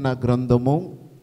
గ్రంథము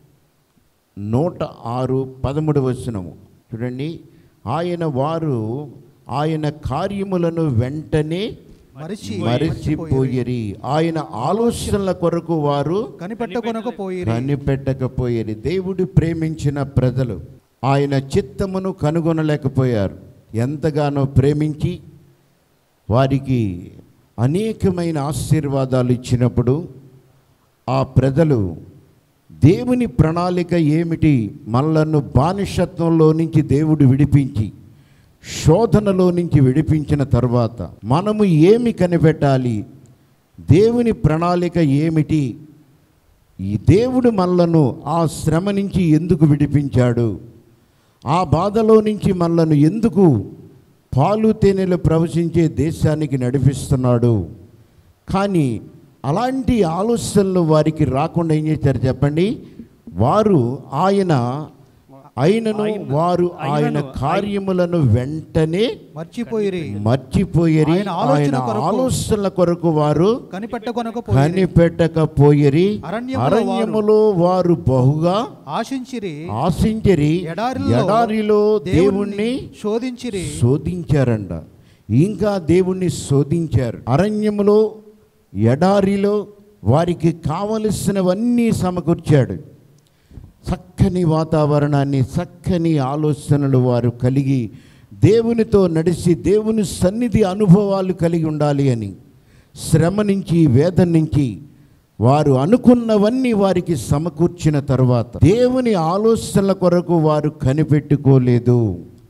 నూట ఆరు పదమూడు వచనము చూడండి ఆయన వారు ఆయన కార్యములను వెంటనే మరిచి మరచిపోయిరి ఆయన ఆలోచనల కొరకు వారు కనిపెట్టకొనకపోయి కనిపెట్టకపోయేది దేవుడు ప్రేమించిన ప్రజలు ఆయన చిత్తమును కనుగొనలేకపోయారు ఎంతగానో ప్రేమించి వారికి అనేకమైన ఆశీర్వాదాలు ఇచ్చినప్పుడు ఆ ప్రజలు దేవుని ప్రణాళిక ఏమిటి మనలను బానిసత్వంలో నుంచి దేవుడు విడిపించి శోధనలో నుంచి విడిపించిన తర్వాత మనము ఏమి కనిపెట్టాలి దేవుని ప్రణాళిక ఏమిటి ఈ దేవుడు మనలను ఆ శ్రమ నుంచి ఎందుకు విడిపించాడు ఆ బాధలో నుంచి మనలను ఎందుకు పాలు తేనెలు ప్రవశించే దేశానికి నడిపిస్తున్నాడు కానీ అలాంటి ఆలోచనలు వారికి రాకుండా ఏం చేశారు చెప్పండి వారు ఆయన అయినను వారు ఆయన కార్యములను వెంటనే మర్చిపోయిరి మర్చిపోయేరి ఆయన ఆలోచన ఆయన కొరకు- ఆలోచనల కొరకు వారు కనిపెట్టకొనకపోయి కనిపెట్టకపోయిరి అరణ్యములో అరణ్యములో వారు బహుగా ఆశించిరి ఆశించరి ఎడారిలో ఎడారిలో దేవుణ్ణి శోధించిరి శోధించారంట ఇంకా దేవుణ్ణి శోధించారు అరణ్యములో ఎడారిలో వారికి కావలసినవన్నీ సమకూర్చాడు చక్కని వాతావరణాన్ని చక్కని ఆలోచనలు వారు కలిగి దేవునితో నడిచి దేవుని సన్నిధి అనుభవాలు కలిగి ఉండాలి అని శ్రమ నుంచి వేదన నుంచి వారు అనుకున్నవన్నీ వారికి సమకూర్చిన తర్వాత దేవుని ఆలోచనల కొరకు వారు కనిపెట్టుకోలేదు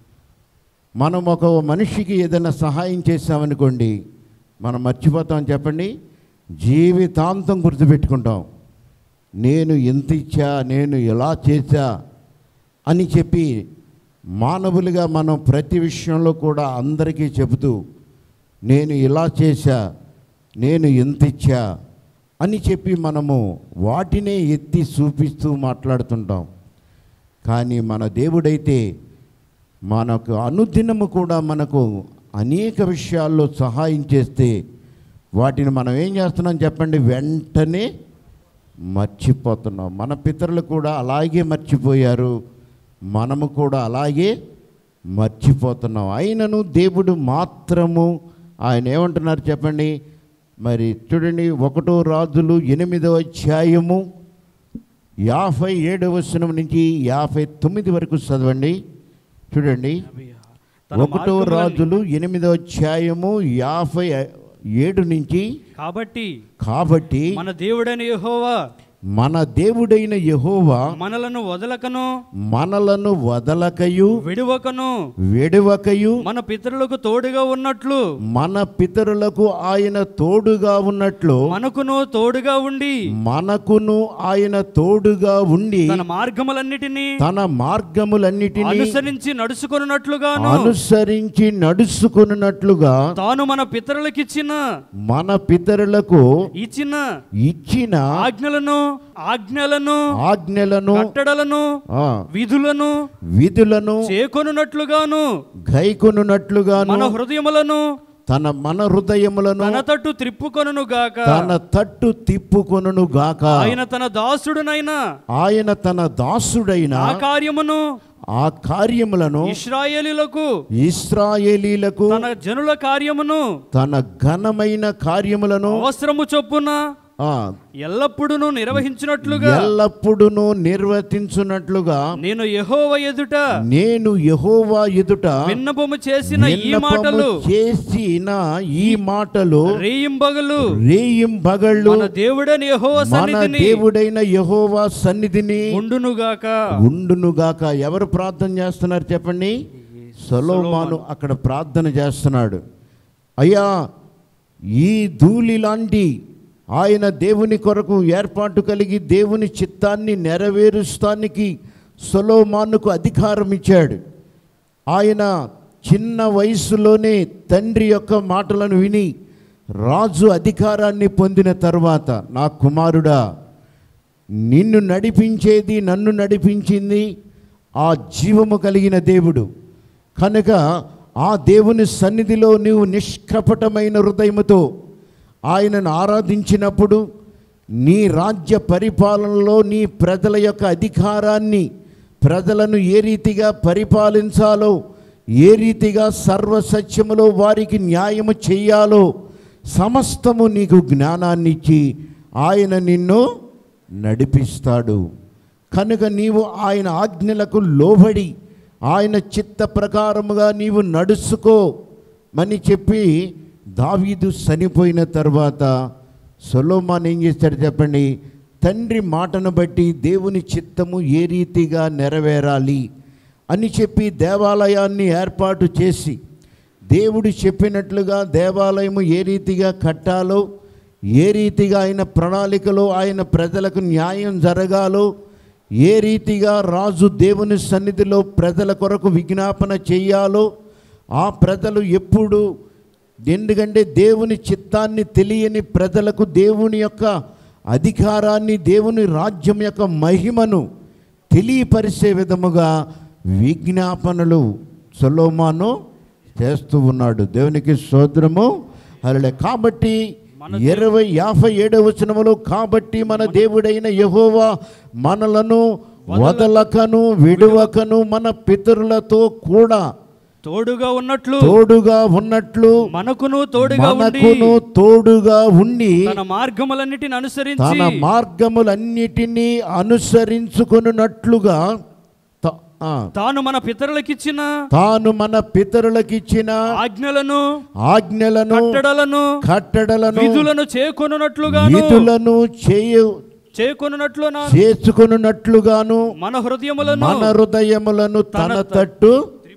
మనం ఒక మనిషికి ఏదైనా సహాయం చేసామనుకోండి మనం మర్చిపోతాం చెప్పండి జీవితాంతం గుర్తుపెట్టుకుంటాం నేను ఎంత ఇచ్చా నేను ఎలా చేశా అని చెప్పి మానవులుగా మనం ప్రతి విషయంలో కూడా అందరికీ చెబుతూ నేను ఇలా చేశా నేను ఎంత ఇచ్చా అని చెప్పి మనము వాటినే ఎత్తి చూపిస్తూ మాట్లాడుతుంటాం కానీ మన దేవుడైతే మనకు అనుదినము కూడా మనకు అనేక విషయాల్లో సహాయం చేస్తే వాటిని మనం ఏం చేస్తున్నాం చెప్పండి వెంటనే మర్చిపోతున్నాం మన పితరులు కూడా అలాగే మర్చిపోయారు మనము కూడా అలాగే మర్చిపోతున్నాం అయినను దేవుడు మాత్రము ఆయన ఏమంటున్నారు చెప్పండి మరి చూడండి ఒకటో రాజులు ఎనిమిదవ అధ్యాయము యాభై ఏడవ వచనం నుంచి యాభై తొమ్మిది వరకు చదవండి చూడండి తన ఒకటో మార్గములన్నీ- రాజులు ఎనిమిదవ అధ్యాయము యాభై ఏడు నుంచి కాబట్టి కాబట్టి మన దేవుడైన యెహోవా మన దేవుడైన యెహోవా మనలను వదలకను మనలను వదలకయు విడువకను వెడువకయు మన పితరులకు తోడుగా ఉన్నట్లు మన పితరులకు ఆయన తోడుగా ఉన్నట్లు మనకును తోడుగా ఉండి మనకును ఆయన తోడుగా ఉండి తన మార్గములన్నిటినీ తన మార్గములన్నిటినీ అనుసరించి నడుచుకున్నట్లుగాను అనుసరించి నడుచుకున్నట్లుగా తాను మన పితరులకిచ్చిన మన పితరులకు ఇచ్చిన ఇచ్చిన ఆజ్ఞలను ఆజ్ఞలను ఆజ్ఞలను కట్టడలను ఆ, విధులను విధులను చేకొనున్నట్లుగాను గైకొనున్నట్లుగాను మన హృదయములను తన మన హృదయములను తన తట్టు త్రిప్పుకొనును గాక తన తట్టు తిప్పుకొనును గాక ఆయన తన దాసుడునైన ఆయన తన దాసుడైన ఆ కార్యమును ఆ కార్యములను ఇస్రాయేలీలకు ఇస్రాయేలీలకు తన జనుల కార్యమును తన ఘనమైన కార్యములను అవసరము చొప్పున ఆ, ఎల్లప్పుడూ నిర్వహించినట్లుగా ఎల్లప్పుడును నిర్వర్తించున్నట్లుగా నేను యెహోవ ఎదుట నేను యెహోవా ఎదుట విన్నపము చేసిన ఈ విన్నపము మాటలు చేసిన ఈ మాటలు రేయింబగలు రేయింబగళ్ళు మన దేవుడని యెహోవ మన సన్నిధిని దేవుడైన యెహోవా సన్నిధిని ఉండునుగాక ఉండునుగాక ఎవరు ప్రార్థన చేస్తున్నారు చెప్పండి సొలోమాను అక్కడ ప్రార్థన చేస్తున్నాడు అయ్యా ఈ ధూళి లాంటి ఆయన దేవుని కొరకు ఏర్పాటు కలిగి దేవుని చిత్తాన్ని నెరవేరుస్తానికి సొలోమానుకు అధికారం ఇచ్చాడు ఆయన చిన్న వయసులోనే తండ్రి యొక్క మాటలను విని రాజు అధికారాన్ని పొందిన తర్వాత నా కుమారుడా నిన్ను నడిపించేది నన్ను నడిపించింది ఆ జీవము కలిగిన దేవుడు కనుక ఆ దేవుని సన్నిధిలో నీవు నిష్కపటమైన హృదయముతో ఆయనను ఆరాధించినప్పుడు నీ రాజ్య పరిపాలనలో నీ ప్రజల యొక్క అధికారాన్ని ప్రజలను ఏ రీతిగా పరిపాలించాలో ఏ రీతిగా సర్వసత్యములో వారికి న్యాయము చెయ్యాలో సమస్తము నీకు జ్ఞానాన్ని ఇచ్చి ఆయన నిన్ను నడిపిస్తాడు కనుక నీవు ఆయన ఆజ్ఞలకు లోబడి ఆయన చిత్త ప్రకారముగా నీవు నడుచుకో అని చెప్పి దావీదు చనిపోయిన తర్వాత సొలోమాన్ ఏం చేస్తాడు చెప్పండి తండ్రి మాటను బట్టి దేవుని చిత్తము ఏ రీతిగా నెరవేరాలి అని చెప్పి దేవాలయాన్ని ఏర్పాటు చేసి దేవుడు చెప్పినట్లుగా దేవాలయము ఏ రీతిగా కట్టాలో ఏ రీతిగా ఆయన ప్రణాళికలో ఆయన ప్రజలకు న్యాయం జరగాలో ఏ రీతిగా రాజు దేవుని సన్నిధిలో ప్రజల కొరకు విజ్ఞాపన చేయాలో ఆ ప్రజలు ఎప్పుడు ఎందుకంటే దేవుని చిత్తాన్ని తెలియని ప్రజలకు దేవుని యొక్క అధికారాన్ని దేవుని రాజ్యం యొక్క మహిమను తెలియపరిచే విధముగా విజ్ఞాపనలు సొలోమాను చేస్తూ ఉన్నాడు దేవునికి సోదరము అలా కాబట్టి ఇరవై యాభై ఏడవ వచనములో కాబట్టి మన దేవుడైన యహోవా మనలను వదలకను విడువకను మన పితరులతో కూడా తోడుగా ఉన్నట్లు తోడుగా ఉన్నట్లు మనకును తోడుగా ఉండి మనకును తోడుగా ఉండి తన మార్గములన్నిటిని అనుసరించి తన మార్గములన్నిటినీ అనుసరించుకున్నట్లుగా త- ఆ, తాను మన పితరులకిచ్చిన తాను మన పితరులకిచ్చిన ఆజ్ఞలను ఆజ్ఞలను కట్టడలను కట్టడలను విధులను చేకొనున్నట్లుగాను విధులను చేయు చేకొనున్నట్లు నా చేసుకున్నట్లుగాను మన హృదయములను మన హృదయములను తన తట్టు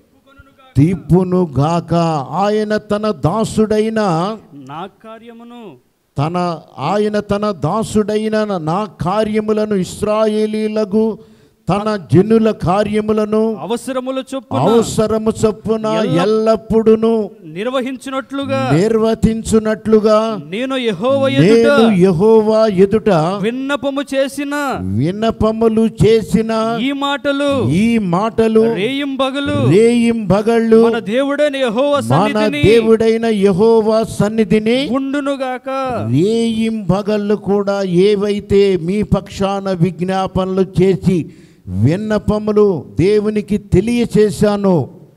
తీర్పును గాక ఆయన తన దాసుడైన నా కార్యమును తన ఆయన తన దాసుడైన నా కార్యములను ఇస్రాయేలీలకు తన జనుల కార్యములను అవసరముల చొప్పున అవసరము చొప్పున ఎల్ల- ఎల్లప్పుడును నిర్వహించున్నట్లుగా నిర్వర్తించున్నట్లుగా నేను యెహోవా ఎదుట నేను యెహోవా ఎదుట విన్నపము చేసిన విన్నపములు చేసిన ఈ మాటలు ఈ మాటలు రేయింబగలు రేయింబగళ్ళు మన దేవుడైన యెహోవా మన సన్నిధిని దేవుడైన యెహోవా సన్నిధిని ఉండునుగాక రేయింబగళ్ళు కూడా ఏవైతే మీ పక్షాన విజ్ఞాపనలు చేసి విన్నపములు దేవునికి తెలియచేశానో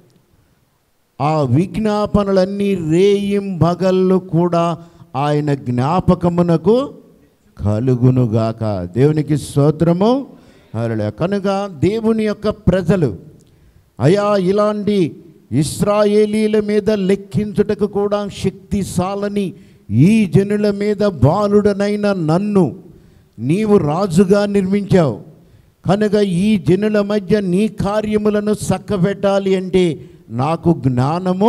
ఆ విజ్ఞాపనలన్నీ రేయింబగళ్ళు కూడా ఆయన జ్ఞాపకమునకు కలుగునుగాక దేవునికి స్తోత్రము హల్లెలూయా కనుక దేవుని యొక్క ప్రజలు అయా ఇలాంటి ఇస్రాయేలీల మీద లెక్కించుటకు కూడా శక్తి సాలని ఈ జనుల మీద బాలుడనైన నన్ను నీవు రాజుగా నిర్మించావు కనుక ఈ జనుల మధ్య నీ కార్యములను చక్కబెట్టాలి అంటే నాకు జ్ఞానము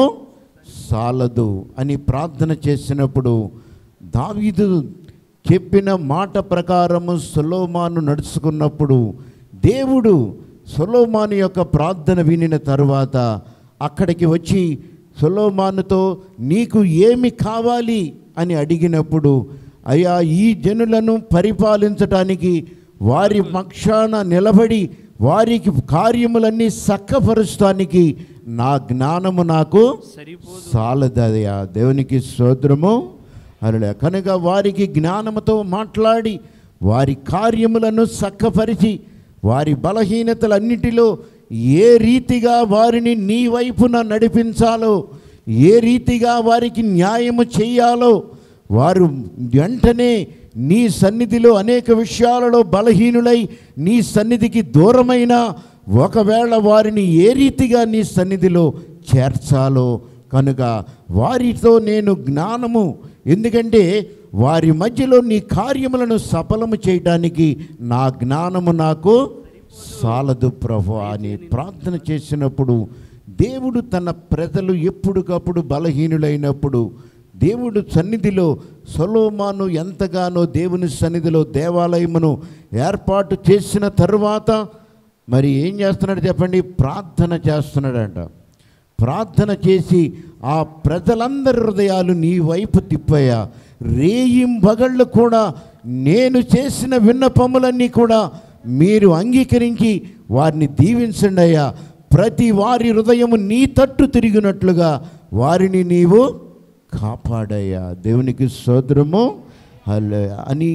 సాలదు అని ప్రార్థన చేసినప్పుడు దావీదు చెప్పిన మాట ప్రకారము సొలోమాను నడుచుకున్నప్పుడు దేవుడు సొలోమాను యొక్క ప్రార్థన వినిన తరువాత అక్కడికి వచ్చి సొలోమానుతో నీకు ఏమి కావాలి అని అడిగినప్పుడు అయ్యా ఈ జనులను పరిపాలించటానికి వారి పక్షాన నిలబడి వారికి కార్యములన్నీ చక్కపరుస్తానికి నా జ్ఞానము నాకు సరిపోదు చాలదయా దేవునికి స్తోత్రము అలా కనుక వారికి జ్ఞానముతో మాట్లాడి వారి కార్యములను చక్కపరిచి వారి బలహీనతలన్నిటిలో ఏ రీతిగా వారిని నీ వైపున నడిపించాలో ఏ రీతిగా వారికి న్యాయము చేయాలో వారు వెంటనే నీ సన్నిధిలో అనేక విషయాలలో బలహీనులై నీ సన్నిధికి దూరమైన ఒకవేళ వారిని ఏ రీతిగా నీ సన్నిధిలో చేర్చాలో కనుక వారితో నేను జ్ఞానము ఎందుకంటే వారి మధ్యలో నీ కార్యములను సఫలము చేయడానికి నా జ్ఞానము నాకు సాలదు ప్రభు అని ప్రార్థన చేసినప్పుడు దేవుడు తన ప్రజలు ఎప్పటికప్పుడు బలహీనులైనప్పుడు దేవుడు సన్నిధిలో సొలోమాను ఎంతగానో దేవుని సన్నిధిలో దేవాలయమును ఏర్పాటు చేసిన తరువాత మరి ఏం చేస్తున్నాడు చెప్పండి ప్రార్థన చేస్తున్నాడంట ప్రార్థన చేసి ఆ ప్రజలందరి హృదయాలు నీ వైపు తిప్పయ్యా రేయింబగళ్ళు కూడా నేను చేసిన విన్నపములన్నీ కూడా మీరు అంగీకరించి వారిని దీవించండి అయ్యా ప్రతి వారి హృదయము నీ తట్టు తిరిగినట్లుగా వారిని నీవు కాపాడయ్యా దేవునికి సోదరము హల్లెలూయా అని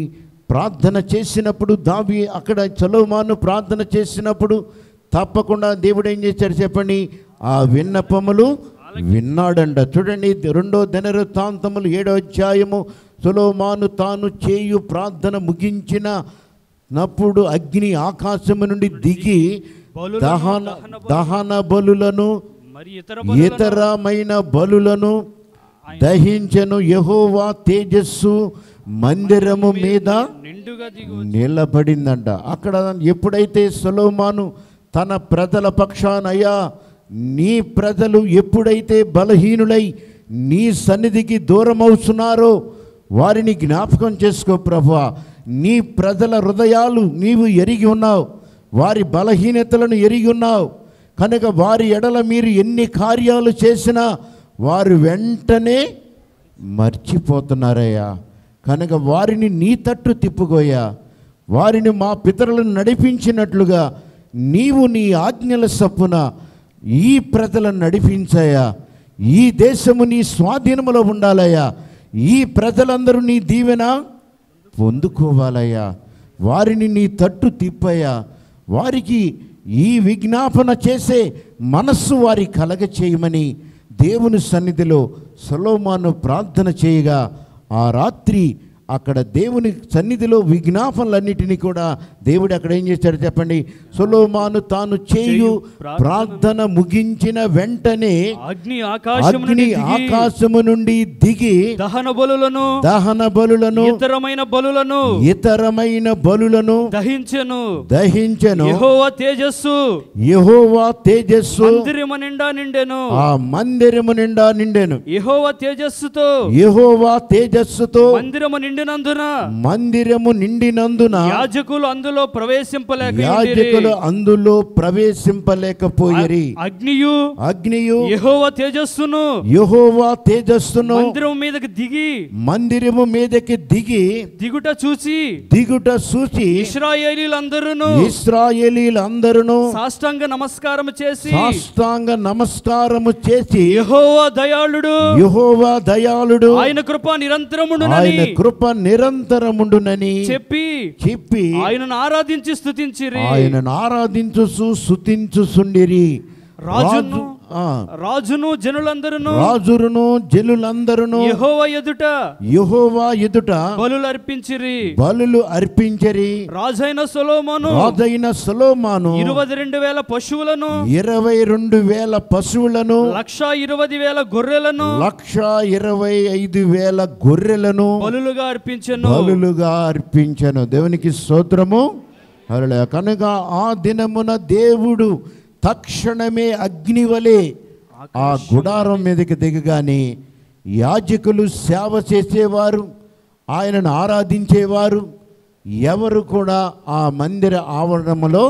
ప్రార్థన చేసినప్పుడు దావి అక్కడ చలోమాను ప్రార్థన చేసినప్పుడు తప్పకుండా దేవుడు ఏం చేశాడు చెప్పండి ఆ విన్నపములు విన్నాడంట చూడండి రెండో దినవృత్తాంతములు ఏడో అధ్యాయము సులోమాను తాను చేయు ప్రార్థన ముగించిన నప్పుడు అగ్ని ఆకాశము నుండి దిగి బలులను, దహన దహన బలులను, దహన బలులను మరి ఇతర బలులను ఇతరమైన బలులను దహించను యహోవా తేజస్సు మందిరము మీద నిండుగా దిగు నిలబడిందంట అక్కడ ఎప్పుడైతే సొలోమాను తన ప్రజల పక్షానయ్యా నీ ప్రజలు ఎప్పుడైతే బలహీనులై నీ సన్నిధికి దూరం అవుతున్నారో వారిని జ్ఞాపకం చేసుకో ప్రభా నీ ప్రజల హృదయాలు నీవు ఎరిగి ఉన్నావు వారి బలహీనతలను ఎరిగి ఉన్నావు కనుక వారి ఎడల మీరు ఎన్ని కార్యాలు చేసినా వారు వెంటనే మర్చిపోతున్నారయ్యా కనుక వారిని నీ తట్టు తిప్పుకోయా వారిని మా పితరులను నడిపించినట్లుగా నీవు నీ ఆజ్ఞల సప్పున ఈ ప్రజలను నడిపించాయా ఈ దేశము నీ స్వాధీనములో ఉండాలయ్యా ఈ ప్రజలందరూ నీ దీవెన పొందుకోవాలయ్యా వారిని నీ తట్టు తిప్పయ్యా వారికి ఈ విజ్ఞాపన చేసే మనస్సు వారి కలగ చేయమని దేవుని సన్నిధిలో సొలోమాను ప్రార్థన చేయగా ఆ రాత్రి అక్కడ దేవుని సన్నిధిలో విజ్ఞాపనలన్నిటినీ కూడా దేవుడు అక్కడ ఏం చేశాడు చెప్పండి సొలోమాను తాను చేయు ప్రార్థన ముగించిన వెంటనే అగ్ని ఆకాశం అగ్ని ఆకాశము నుండి దిగి దహన బలులను దహన బలులను ఇతరమైన బలులను ఇతరమైన బలులను దహించెను దహించెను యెహోవా తేజస్సు యెహోవా తేజస్సు మందిరము నిండా నిండెను ఆ మందిరము నిండా నిండెను యెహోవా తేజస్సుతో యెహోవా తేజస్సుతో మందిరము నిండినందున మందిరము నిండినందున యాజకులు అందులో ప్రవేశింపలేక యాజకులు అందులో ప్రవేశింపలేకపోయిరి అగ్నియు అగ్నియు యెహోవా తేజస్సును యెహోవా తేజస్సును మందిరం మీదకి దిగి మందిరము మీదకి దిగి దిగుట చూసి దిగుట చూచి ఇస్రాయేలీలందరూ ఇస్రాయేలీలందరూ సాష్టాంగ నమస్కారం చేసి సాష్టాంగ నమస్కారము చేసి యెహోవా దయాళుడు యెహోవా దయాళుడు ఆయన కృప నిరంతరముండునని ఆయన కృప నిరంతరముండునని చెప్పి చెప్పి ఆయనను ఆరాధించి స్తుతించిరి ఆయనను ఆరాధించుసు సుతించుసుండిరి రాజును ఆ, రాజును జనులందరూ రాజురును జనులందరును యెహోవా ఎదుట యెహోవా ఎదుట బలులు అర్పించిరి బలులు అర్పించరి రాజైన సొలోమోను రాజైన సొలోమాను ఇరవై రెండు వేల పశువులను ఇరవై రెండు వేల పశువులను లక్ష ఇరవై వేల గొర్రెలను లక్ష ఇరవై ఐదు వేల గొర్రెలను బలులుగా అర్పించెను బలులుగా అర్పించను దేవునికి స్తోత్రము హల్లెలూయా కనుక ఆ దినమున దేవుడు తక్షణమే అగ్నివలే ఆ గుడారం మీదకి దిగగానే యాజకులు సేవ చేసేవారు ఆయనను ఆరాధించేవారు ఎవరు కూడా ఆ మందిర ఆవరణములో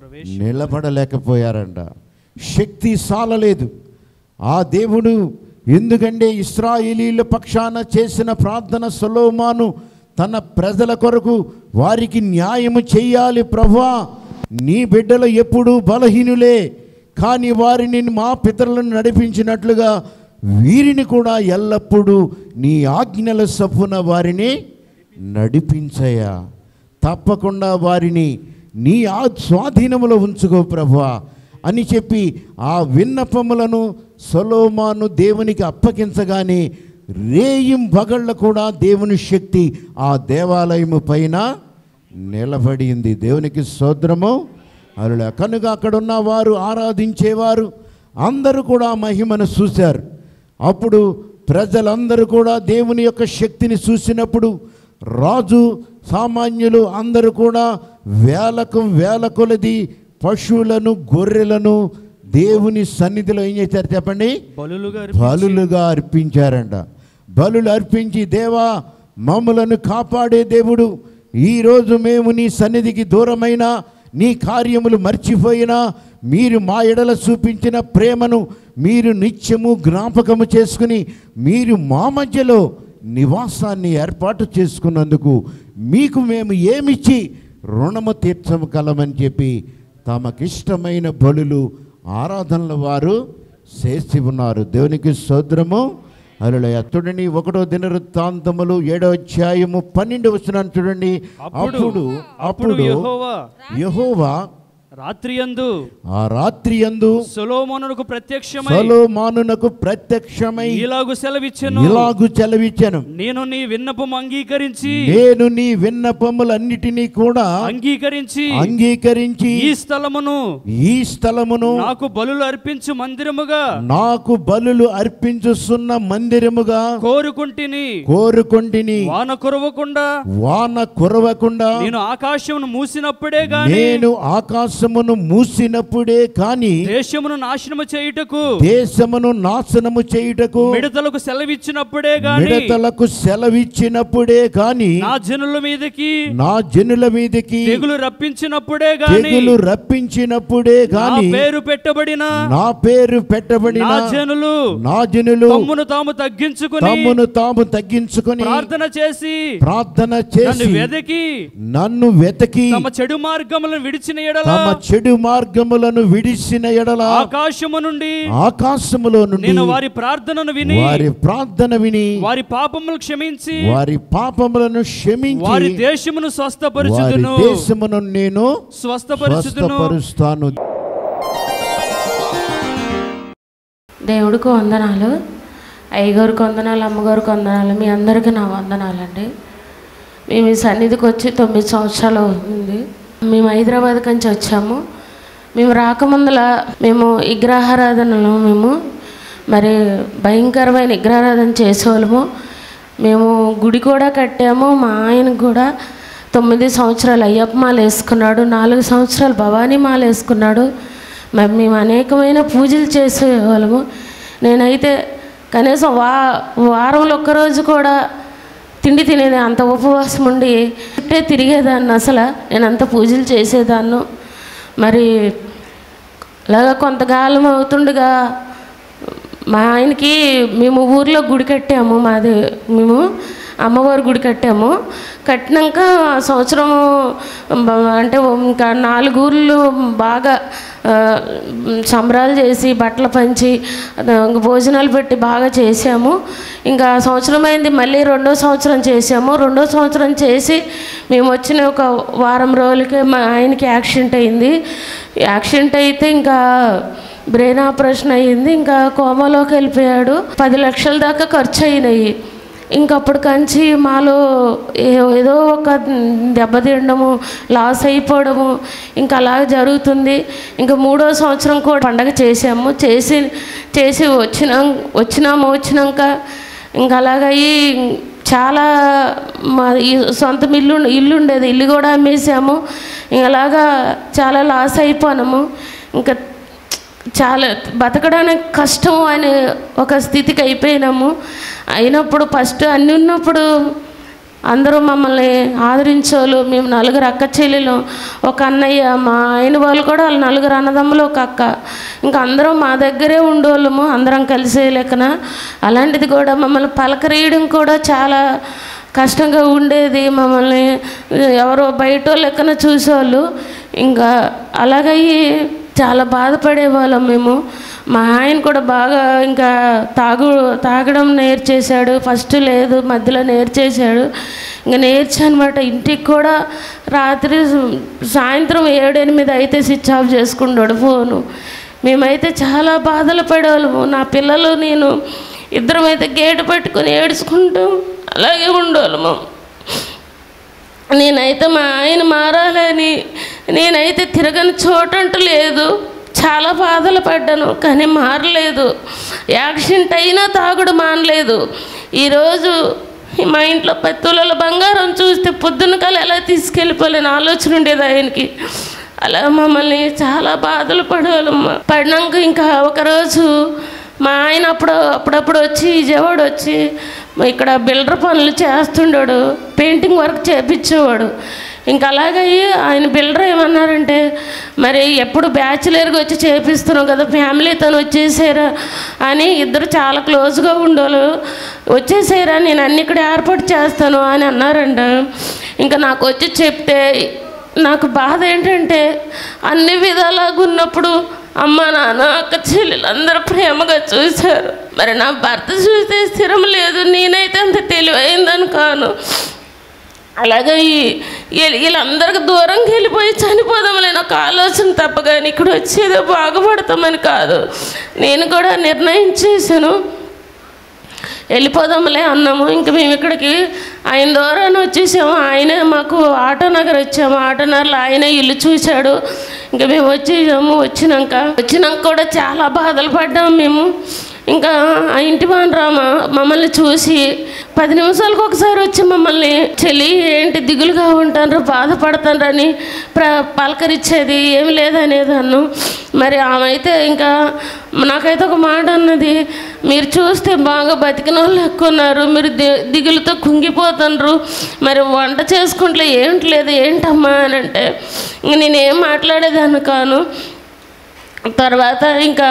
నిలబడలేకపోయారంట శక్తి సాలలేదు ఆ దేవుడు ఎందుకంటే ఇస్రాయేలీల పక్షాన చేసిన ప్రార్థన సొలోమాను తన ప్రజల కొరకు వారికి న్యాయము చెయ్యాలి ప్రభా నీ బిడ్డలు ఎప్పుడూ బలహీనులే కానీ వారిని మా పితరులను నడిపించినట్లుగా వీరిని కూడా ఎల్లప్పుడూ నీ ఆజ్ఞల సప్పున వారిని నడిపించయ్యా తప్పకుండా వారిని నీ ఆ స్వాధీనములో ఉంచుకో ప్రభా అని చెప్పి ఆ విన్నపములను సొలోమాను దేవునికి అప్పగించగానే రేయిం పగళ్ళ కూడా దేవుని శక్తి ఆ దేవాలయము పైన నిలబడింది దేవునికి సోద్రము అలా కనుక అక్కడ ఉన్న వారు ఆరాధించేవారు అందరూ కూడా ఆ మహిమను చూశారు అప్పుడు ప్రజలందరూ కూడా దేవుని యొక్క శక్తిని చూసినప్పుడు రాజు సామాన్యులు అందరూ కూడా వేలకు వేల కొలది పశువులను గొర్రెలను దేవుని సన్నిధిలో ఏం చేశారు చెప్పండి బలులుగా బలులుగా అర్పించారంట బలులు అర్పించి దేవా మమ్ములను కాపాడే దేవుడు ఈరోజు మేము నీ సన్నిధికి దూరమైన నీ కార్యములు మర్చిపోయినా మీరు మా ఎడల చూపించిన ప్రేమను మీరు నిత్యము జ్ఞాపకము చేసుకుని మీరు మా మధ్యలో నివాసాన్ని ఏర్పాటు చేసుకున్నందుకు మీకు మేము ఏమిచ్చి రుణము తీర్చగలమని చెప్పి తమకిష్టమైన బలులు ఆరాధనల వారు చేసి ఉన్నారు దేవునికి సోద్రము హల్లెలూయా చూడండి ఒకటో దినవృత్తాంతములు ఏడో అధ్యాయము పన్నెండు వస్తున్నాను చూడండి అప్పుడు అప్పుడు అప్పుడు అప్పుడు యెహోవా యెహోవా రాత్రి యందు ఆ రాత్రి యందు సొలోమోనునకు ప్రత్యక్షమై సొలొమోనునకు ప్రత్యక్షమై ఇలాగు సెలవిచ్చెను ఇలాగు చెలవిచ్చాను నేను నీ విన్నపం అంగీకరించి నేను నీ విన్నపములన్నిటినీ కూడా అంగీకరించి అంగీకరించి ఈ స్థలమును ఈ స్థలమును నాకు బలులు అర్పించు మందిరముగా నాకు బలులు అర్పించుస్తున్న మందిరముగా కోరుకుంటిని కోరుకొంటిని వాన కురవకుండా వాన కురవకుండా నేను ఆకాశమును మూసినప్పుడే గాని నేను ఆకాశమును మూసినప్పుడే కాని దేశమును నాశనము చేయుటకు దేశమును నాశనము చేయుటకు మిడతలకు సెలవిచ్చినప్పుడే గాని మిడతలకు సెలవిచ్చినప్పుడే కాని నా జనుల మీదకి నా జనుల మీదకి తెగులు రప్పించినప్పుడే గాని తెగులు రప్పించినప్పుడే నా గాని పేరు పెట్టబడిన నా పేరు పెట్టబడిన నా జనులు నా జనులు తమ్మును తాము తగ్గించుకుని తమ్మును తాము తగ్గించుకొని ప్రార్థన చేసి ప్రార్థన నన్ను చేసి వెదకి నన్ను వెతకి తమ చెడు మార్గములను విడిచిన ఎడల తమ చెడు మార్గములను విడిచిన ఎడల ఆకాశము నుండి ఆకాశములో నుండి నేను వారి ప్రార్థనను విని వారి ప్రార్థన విని వారి పాపములు క్షమించి వారి పాపములను వారి క్షమించి దేశమును వారి స్వస్థపరచుదును దేశమును నేను స్వస్థపరచుదును స్వస్థపరుస్తాను దేవుడికి వందనాలు అయ్యగారికి వందనాలు అమ్మగారికి వందనాలు మీ అందరికీ నా వందనాలండి మేము ఈ సన్నిధికి వచ్చి తొమ్మిది సంవత్సరాలు అవుతుంది మేము హైదరాబాద్ నుంచి వచ్చాము మేము రాకముందల మేము విగ్రహారాధనలో మేము మరి భయంకరమైన విగ్రహారాధన చేసేవాళ్ళము మేము గుడి కూడా కట్టాము మా ఆయనకు కూడా తొమ్మిది సంవత్సరాలు అయ్యప్ప మాల వేసుకున్నాడు నాలుగు సంవత్సరాలు భవానీ మాల వేసుకున్నాడు మరి మేము అనేకమైన పూజలు చేసేవాళ్ళము నేనైతే కనీసం వా వారంలో ఒక్కరోజు కూడా తిండి తినేది అంత ఉపవాసం ఉండి చుట్టే తిరిగేదాన్ని అసలు నేను అంత పూజలు చేసేదాన్ని మరి అలాగా కొంతకాలం అవుతుండగా మా ఆయనకి మేము ఊర్లో గుడి కట్టాము మాది మేము అమ్మవారి గుడి కట్టాము కట్టినాక ఆ సంవత్సరం బ- అంటే ఇంకా నాలుగు ఊర్లు బాగా ఆ, సంబరాలు చేసి బట్టలు పంచి ఆ, భోజనాలు పెట్టి బాగా చేసాము ఇంకా ఆ సంవత్సరం అయింది మళ్ళీ రెండో సంవత్సరం చేసాము రెండో సంవత్సరం చేసి మేము వచ్చిన ఒక వారం రోజులకే మా ఆయనకి యాక్సిడెంట్ అయింది యాక్సిడెంట్ అయితే ఇంకా బ్రెయిన్ ఆపరేషన్ అయ్యింది ఇంకా కోమాలోకి వెళ్ళిపోయాడు పది లక్షల దాకా ఖర్చు అయినాయి ఇంకప్పుడు కంచి మాలో ఏ- ఏదో ఒక దెబ్బతినడము లాస్ అయిపోవడము ఇంకా అలా జరుగుతుంది ఇంకా మూడో సంవత్సరం కూడా పండగ చేసాము చేసి చేసి వచ్చినా వచ్చినాము వచ్చినాక ఇంకా అలాగయ్యి చాలా మా ఈ సొంత ఇల్లు ఇల్లు ఉండేది ఇల్లు కూడా అమ్మేసాము ఇంక అలాగా చాలా లాస్ అయిపోయాము ఇంకా చాలా బతకడానికి కష్టం అనే ఒక స్థితికి అయిపోయినాము అయినప్పుడు ఫస్ట్ అన్నీ ఉన్నప్పుడు అందరూ మమ్మల్ని ఆదరించోళ్ళు మేము నలుగురు అక్క చెల్లెలు ఒక అన్నయ్య మా ఆయన వాళ్ళు కూడా వాళ్ళ నలుగురు అన్నదమ్ములు ఒక అక్క ఇంకా అందరం మా దగ్గరే ఉండేవాళ్ళము అందరం కలిసే లెక్కన అలాంటిది కూడా మమ్మల్ని పలకరీయడం కూడా చాలా కష్టంగా ఉండేది మమ్మల్ని ఎవరో బయట లెక్కన చూసేవాళ్ళు ఇంకా అలాగయ్యి చాలా బాధపడేవాళ్ళం మేము మా ఆయన కూడా బాగా ఇంకా తాగు తాగడం నేర్చేశాడు ఫస్ట్ లేదు మధ్యలో నేర్చేశాడు ఇంకా నేర్చి అనమాట ఇంటికి కూడా రాత్రి సాయంత్రం ఏడు ఎనిమిది అయితే స్విచ్ ఆఫ్ చేసుకుంటాడు ఫోను మేమైతే చాలా బాధలు పడేవాళ్ళము నా పిల్లలు నేను ఇద్దరం అయితే గేటు పెట్టుకొని ఏడ్చుకుంటూ అలాగే ఉండేవాళ్ళము నేనైతే మా ఆయన మారాలని నేనైతే తిరగని చోటంటూ లేదు చాలా బాధలు పడ్డాను కానీ మారలేదు యాక్సిడెంట్ అయినా తాగుడు మానలేదు ఈరోజు మా ఇంట్లో పది తులాల బంగారం చూస్తే పొద్దున కల ఎలా తీసుకెళ్ళిపోలేని ఆలోచన ఉండేది ఆయనకి అలా మమ్మల్ని చాలా బాధలు పడేవాళ్ళమ్మ పడినాక ఇంకా ఒకరోజు మా ఆయన అప్పుడు అప్పుడప్పుడు వచ్చి విజయవాడ వచ్చి ఇక్కడ బిల్డర్ పనులు చేస్తుండాడు పెయింటింగ్ వర్క్ చేపించేవాడు ఇంకా అలాగయ్యి ఆయన బిల్డర్ ఏమన్నారంటే మరి ఎప్పుడు బ్యాచులర్గా వచ్చి చేపిస్తున్నాం కదా ఫ్యామిలీతో వచ్చేసారా అని ఇద్దరు చాలా క్లోజ్గా ఉండేవాళ్ళు వచ్చేసారా నేను అన్ని ఇక్కడ ఏర్పాటు చేస్తాను అని అన్నారంట ఇంకా నాకు వచ్చి చెప్తే నాకు బాధ ఏంటంటే అన్ని విధాలుగా ఉన్నప్పుడు అమ్మ నాన్న అక్క చెల్లెలు అందరూ ప్రేమగా చూశారు మరి నా భర్త చూస్తే స్థిరం లేదు నేనైతే అంత తెలివైందని కాను అలాగే ఈ- వీళ్ళ- వీళ్ళందరికి దూరంగా వెళ్ళిపోయి చనిపోదామని ఒక ఆలోచన తప్ప కానీ ఇక్కడ వచ్చేదో బాగుపడతామని కాదు నేను కూడా నిర్ణయం చేశాను వెళ్ళిపోదాంలే అన్నాము ఇంక మేము ఇక్కడికి ఆయన ద్వారానే వచ్చేసాము ఆయనే మాకు ఆటో నగర్ వచ్చాము ఆటో నగర్లో ఆయనే ఇల్లు చూశాడు ఇంకా మేము వచ్చేసాము వచ్చినాక వచ్చినాక కూడా చాలా బాధలు పడ్డాము మేము ఇంకా ఆ ఇంటి రామ మమ్మల్ని చూసి పది నిమిషాలకు ఒకసారి వచ్చి మమ్మల్ని చెల్లి ఏంటి దిగులుగా ఉంటారు బాధపడతారని ప్ర పలకరించేది ఏమి లేదనేది అన్ను మరి ఆమె అయితే ఇంకా నాకైతే ఒక మాట అన్నది మీరు చూస్తే బాగా బతికిన వాళ్ళు ఎక్కువ ఉన్నారు మీరు ది దిగులుతో కుంగిపోతున్నారు మరి వంట చేసుకుంటే ఏంటి లేదు ఏంటమ్మా అని అంటే ఇంక నేనేం మాట్లాడేదాన్ని కాను తర్వాత ఇంకా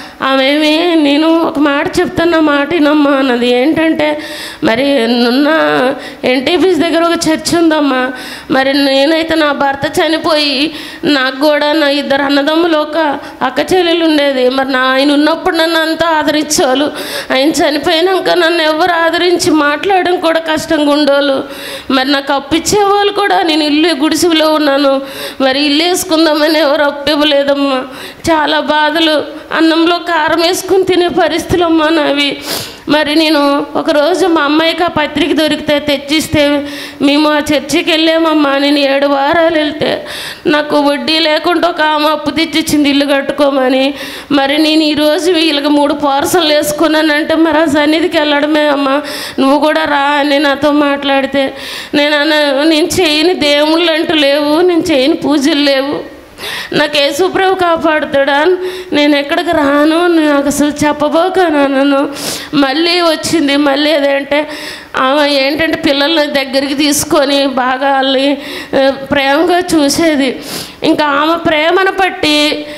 ఆమెమి నేను ఒక మాట చెప్తున్న మాట వినమ్మా అన్నది ఏంటంటే మరి నున్న ఎన్టీపీస్ దగ్గర ఒక చర్చ్ ఉందమ్మా మరి నేనైతే నా భర్త చనిపోయి నాకు కూడా నా ఇద్దరు అన్నదమ్ములు ఒక అక్క చెల్లెలు ఉండేది మరి నా ఆయన ఉన్నప్పుడు నన్ను అంతా ఆదరించేవాళ్ళు ఆయన చనిపోయినాక నన్ను ఎవరు ఆదరించి మాట్లాడడం కూడా కష్టంగా ఉండేవాళ్ళు మరి నాకు అప్పు ఇచ్చేవాళ్ళు కూడా నేను ఇల్లు గుడిసెలో ఉన్నాను మరి ఇల్లు వేసుకుందామని ఎవరు అప్పు ఇవ్వలేదమ్మా చాలా బాధలు అన్నంలో కారం వేసుకుని తినే పరిస్థితులు అమ్మా నావి మరి నేను ఒకరోజు మా అమ్మాయికి ఆ పత్రిక దొరికితే తెచ్చిస్తే మేము ఆ చర్చికి వెళ్ళామమ్మా నేను ఏడు వారాలు వెళ్తే నాకు వడ్డీ లేకుండా ఒక ఆమె అప్పు తెచ్చిచ్చింది ఇల్లు కట్టుకోమని మరి నేను ఈరోజు వీళ్ళకి మూడు పార్సల్ వేసుకున్నానంటే మరి ఆ సన్నిధికి వెళ్ళడమే అమ్మా నువ్వు కూడా రా అని నాతో మాట్లాడితే నేను అన్న నేను చేయని దేవుళ్ళు అంటూ లేవు నేను చేయని పూజలు లేవు నాకు యేసుప్రభు కాపాడుతాడా నేను ఎక్కడికి రాను నాకు అసలు చెప్పబోకను మళ్ళీ వచ్చింది మళ్ళీ ఏదంటే ఆమె ఏంటంటే పిల్లల్ని దగ్గరికి తీసుకొని బాగా వాళ్ళని ఆ, ప్రేమగా చూసేది ఇంకా ఆమె ప్రేమను బట్టి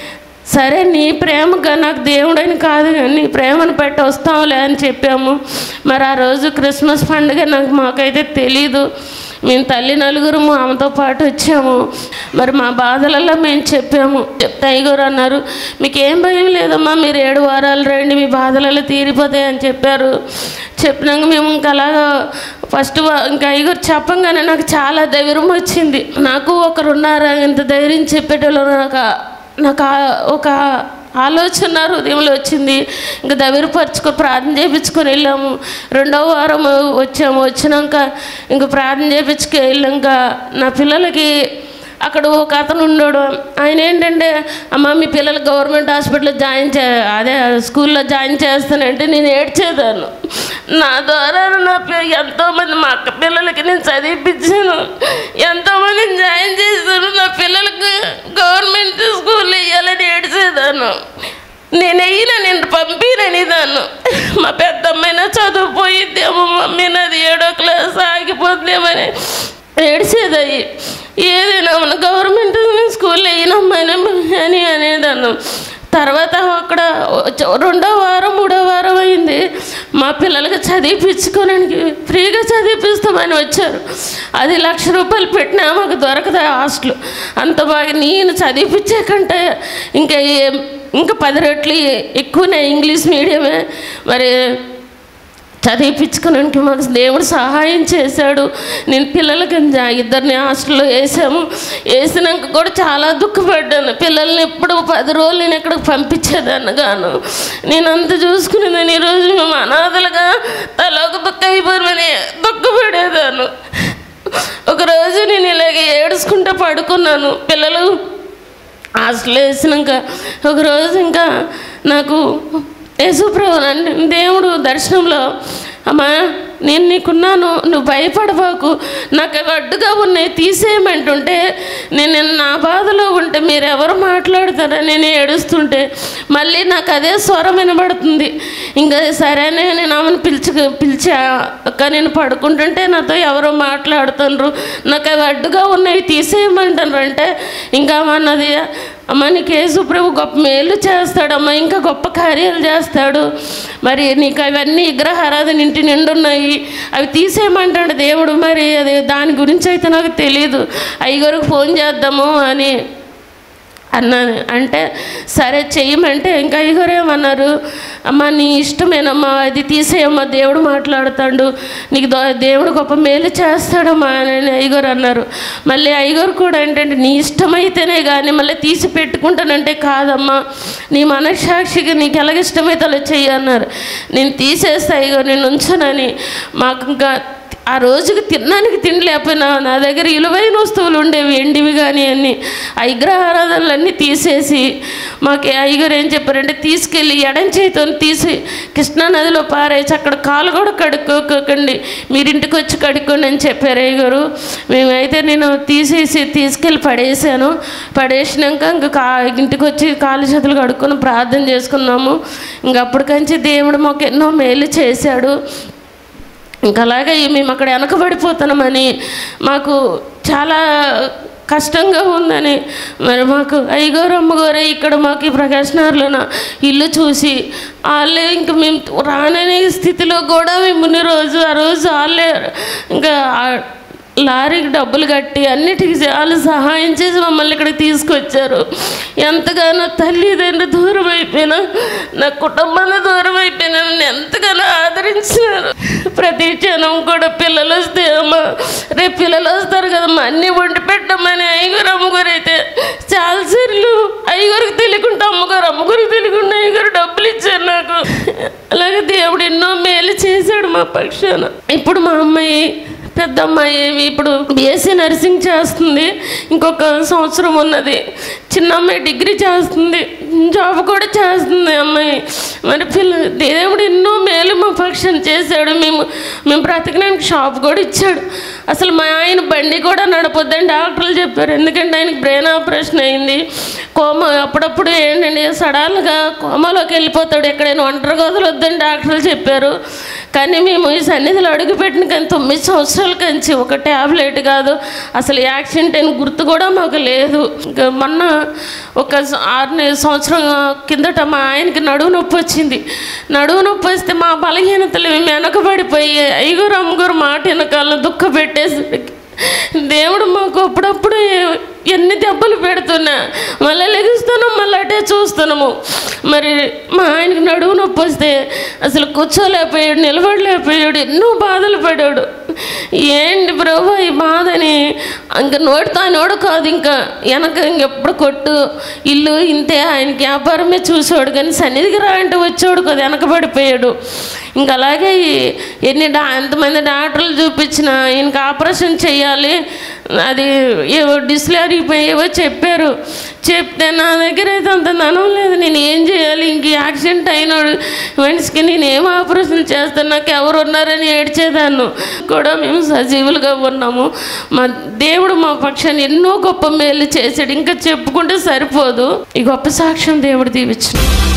సరే నీ ప్రేమగా నాకు దేవుడని కాదు కానీ నీ ప్రేమను బట్టి వస్తాంలే అని చెప్పాము మరి ఆ రోజు క్రిస్మస్ పండుగ నాకు మాకైతే తెలీదు మేము తల్లి నలుగురు ఆమెతో పాటు వచ్చాము మరి మా బాధలలో మేము చెప్పాము చెప్తే అయ్యగారు అన్నారు మీకు ఏం భయం లేదమ్మా మీరు ఏడు వారాలు రండి మీ బాధలలో తీరిపోతాయి అని చెప్పారు చెప్పినాక మేము ఇంకా అలాగా ఫస్ట్ వా- ఇంకా అయ్యగారు చెప్పంగానే నాకు చాలా ధైర్యం వచ్చింది నాకు ఒకరున్నారా ఇంత ధైర్యం చెప్పేటోళ్ళు నాకు ఆ- నాకు ఆ- ఒక ఆలోచన హృదయంలో వచ్చింది ఇంకా దవిరపరుచుకో ప్రార్థన చేయించుకొని వెళ్ళాము రెండవ వారం వచ్చాము వచ్చినాక ఇంకా ప్రార్థన చేయించుకు వెళ్ళాక నా పిల్లలకి అక్కడ ఒక అతను ఉన్నాడు ఆయన ఏంటంటే అమ్మ మీ పిల్లలు గవర్నమెంట్ హాస్పిటల్లో జాయిన్ చే అదే స్కూల్లో జాయిన్ చేస్తానంటే నేను ఏడ్చేదాను నా ద్వారా నా పి- ఎంతోమంది మా అక్క పిల్లలకి నేను చదివిపించాను ఎంతోమందిని జాయిన్ చేశాను నా పిల్లలకి గవర్నమెంట్ స్కూల్లో వేయాలని ఏడ్చేదాను నేను అయినా నేను పంపినని దాన్ని మా పెద్ద అమ్మాయినా చదువుపోయిద్దేమో మమ్మీ నాది ఏడో క్లాస్ ఆగిపోద్దేమని ఏడ్చేదయ్యి ఏదైనా మన గవర్నమెంట్ స్కూల్లో అయినమ్మాయినా అని అనేదాన్ని తర్వాత అక్కడ వచ్చ- రెండో వారం మూడో వారం అయింది మా పిల్లలకి చదివిపించుకోవడానికి ఫ్రీగా చదివిపిస్తామని వచ్చారు అది లక్ష రూపాయలు పెట్టినా మాకు దొరకదు ఆ హాస్టల్ అంత బాగా నేను చదివిపించే కంటే ఇంకా ఏ- ఇంకా పది రెట్లు ఎక్కువనే ఇంగ్లీష్ మీడియమే మరి చదివిపించుకోవడానికి మాకు దేవుడు సహాయం చేశాడు నేను పిల్లలకి జా- ఇద్దరిని హాస్టల్లో వేసాము వేసినాక కూడా చాలా దుఃఖపడ్డాను పిల్లల్ని ఎప్పుడు పది రోజులు నేను ఎక్కడికి పంపించేదాన్ని గాను నేను అంత చూసుకునేదాన్ని ఈరోజు మేము అనాథలుగా తలోక దుఃఖ అయిపోయి దుఃఖపడేదాను ఒకరోజు నేను ఇలాగ ఏడుచుకుంటూ పడుకున్నాను పిల్లలు హాస్టల్ వేసినాక ఒకరోజు ఇంకా నాకు యేసుప్రభు అంటే దేవుడు దర్శనంలో అమ్మా నేను నీకున్నాను నువ్వు భయపడబాకు నాకు అవి అడ్డుగా ఉన్నాయి తీసేయమంటుంటే నేను నా బాధలో ఉంటే మీరు ఎవరు మాట్లాడతారని నేను ఏడుస్తుంటే మళ్ళీ నాకు అదే స్వరం వినబడుతుంది ఇంకా సరేనే నేను ఆమెను పిలిచి పిలిచా అక్క నేను పడుకుంటుంటే నాతో ఎవరో మాట్లాడుతున్నారు నాకు అవి అడ్డుగా ఉన్నాయి తీసేయమంటారు అంటే ఇంకా ఆమె అన్నది అమ్మ నీకు యేసు ప్రభు గొప్ప మేలు చేస్తాడమ్మా ఇంకా గొప్ప కార్యాలు చేస్తాడు మరి నీకు అవన్నీ విగ్రహారాధన ఇంటి నిండున్నాయి అవి తీసేయమంటాడు దేవుడు మరి అది దాని గురించి అయితే నాకు తెలియదు అయ్యగారికి ఫోన్ చేద్దాము అని అన్నాను అంటే సరే చెయ్యమంటే ఇంకా అయ్యగారు ఏమన్నారు అమ్మ నీ ఇష్టమేనమ్మా అది తీసేయమ్మా దేవుడు మాట్లాడుతాడు నీకు దో- దేవుడు గొప్ప మేలు చేస్తాడమ్మా అని అయ్యగారు అన్నారు మళ్ళీ అయ్యగారు కూడా ఏంటంటే నీ ఇష్టమైతేనే కానీ మళ్ళీ తీసి పెట్టుకుంటానంటే కాదమ్మా నీ మనస్సాక్షిగా నీకు ఎలాగ ఇష్టమైతే అలా చెయ్యి అన్నారు నేను తీసేస్తా అయ్యగారు నేను ఉంచనని మాకు ఇంకా ఆ రోజుకి తినడానికి తిండి లేకపోయినా నా దగ్గర విలువైన వస్తువులు ఉండేవి ఎండివి కానీ అన్ని ఆ విగ్రహారాధనలన్నీ తీసేసి మాకు అయ్యగారు ఏం చెప్పారంటే తీసుకెళ్ళి ఎడం చేతితో తీసి కృష్ణానదిలో పారేసి అక్కడ కాలు కూడా కడుక్కోకండి మీరు ఇంటికి వచ్చి కడుక్కోండి అని చెప్పారు అయ్యగారు మేమైతే నేను తీసేసి తీసుకెళ్ళి పడేసాను పడేసినాక ఇంకా కా ఇంటికి వచ్చి కాలు చేతులు కడుక్కొని ప్రార్థన చేసుకున్నాము ఇంక అప్పటికంచి దేవుడు మాకు ఎన్నో మేలు చేశాడు ఇంకా అలాగే మేము అక్కడ వెనకబడిపోతున్నామని మాకు చాలా కష్టంగా ఉందని మరి మాకు అయ్యగారు అమ్మగారు ఇక్కడ మాకు ఈ ప్రకాశ్ నగర్లోన ఇల్లు చూసి వాళ్ళే ఇంకా మేము రాననే స్థితిలో కూడా మేము ఉన్న రోజు ఆ రోజు వాళ్ళే ఇంకా ఆ లారీకి డబ్బులు కట్టి అన్నిటికీ వాళ్ళు సహాయం చేసి మమ్మల్ని ఇక్కడికి తీసుకొచ్చారు ఎంతగానో తల్లిదండ్రులు దూరం అయిపోయినా నా కుటుంబాన్ని దూరం అయిపోయినా నన్ను ఎంతగానో ఆదరించారు ప్రతి క్షణం కూడా పిల్లలు వస్తే అమ్మ రేపు పిల్లలు వస్తారు కదమ్మా అన్నీ వండి పెట్టమని అయ్యగారు అమ్మగారు అయితే చాలాసార్లు అయ్యగారికి తెలియకుండా అమ్మగారు అమ్మగారికి తెలియకుండా అయ్యగారు డబ్బులు ఇచ్చారు నాకు అలాగే దేవుడు ఎన్నో మేలు చేశాడు మా పక్షాన ఇప్పుడు మా అమ్మాయి పెద్ద అమ్మాయి ఇప్పుడు బీఎస్సీ నర్సింగ్ చేస్తుంది ఇంకొక సంవత్సరం ఉన్నది చిన్న అమ్మాయి డిగ్రీ చేస్తుంది జాబ్ కూడా చేస్తుంది అమ్మాయి మరి పిల్ల దేవుడు ఎన్నో మేలు మా పక్షాన చేశాడు మేము మేము బ్రతకడానికి షాప్ కూడా ఇచ్చాడు అసలు మా ఆయన బండి కూడా నడపొద్దని డాక్టర్లు చెప్పారు ఎందుకంటే ఆయనకి బ్రెయిన్ ఆపరేషన్ అయింది కోమ అప్పుడప్పుడు ఏంటంటే సడాలుగా కోమాలోకి వెళ్ళిపోతాడు ఎక్కడైనా ఒంటరిగా వదలొద్దని డాక్టర్లు చెప్పారు కానీ మేము ఈ సన్నిధిలో అడుగుపెట్టిన కానీ తొమ్మిది సంవత్సరాల కంచి ఒక ట్యాబ్లెట్ కాదు అసలు యాక్సిడెంట్ అయిన గుర్తు కూడా మాకు లేదు ఇంకా మొన్న ఒక స- ఆరు నె- సంవత్సరం కిందట మా ఆయనకి నడువు నొప్పి వచ్చింది నడువు నొప్పి వస్తే మా బలహీనతలు మేము వెనకబడిపోయి అయ్యగారు అమ్మగారు మాట వెనకాల దుఃఖ పెట్టేసరికి దేవుడు మాకు అప్పుడప్పుడు ఎన్ని దెబ్బలు పెడుతున్నా మళ్ళీ లెగుస్తున్నాం మళ్ళీ అటే చూస్తున్నాము మరి మా ఆయనకి నడువు నొప్పి వస్తే అసలు కూర్చోలేకపోయాడు నిలబడలేకపోయాడు ఎన్నో బాధలు పడాడు ఏంటి ప్రభు ఈ బాధని ఇంక నోటితో నోడు కాదు ఇంకా వెనక ఇంకెప్పుడు కొట్టు ఇల్లు ఇంతే ఆయనకి వ్యాపారమే చూసేవాడు కానీ సన్నిధికి రా అంటే వచ్చేవాడు కదా వెనకబడిపోయాడు ఇంకా అలాగే ఈ- ఎన్ని డా ఎంతమంది డాక్టర్లు చూపించినా ఈయనకి ఆపరేషన్ చేయాలి అది ఏవో డిస్లే అరిగిపోయేవో చెప్పారు చెప్తే నా దగ్గర అయితే అంత ధనం లేదు నేను ఏం చేయాలి ఇంక ఈ యాక్సిడెంట్ అయినాడు మనిషికి నేను ఏం ఆపరేషన్ చేస్తాను నాకు ఎవరు ఉన్నారని ఏడ్చేదాన్ని కూడా మేము సజీవులుగా ఉన్నాము మా దేవుడు మా పక్షాన్ని ఎన్నో గొప్ప మేలు చేశాడు ఇంకా చెప్పుకుంటే సరిపోదు ఈ గొప్ప సాక్ష్యం దేవుడు దీవించిన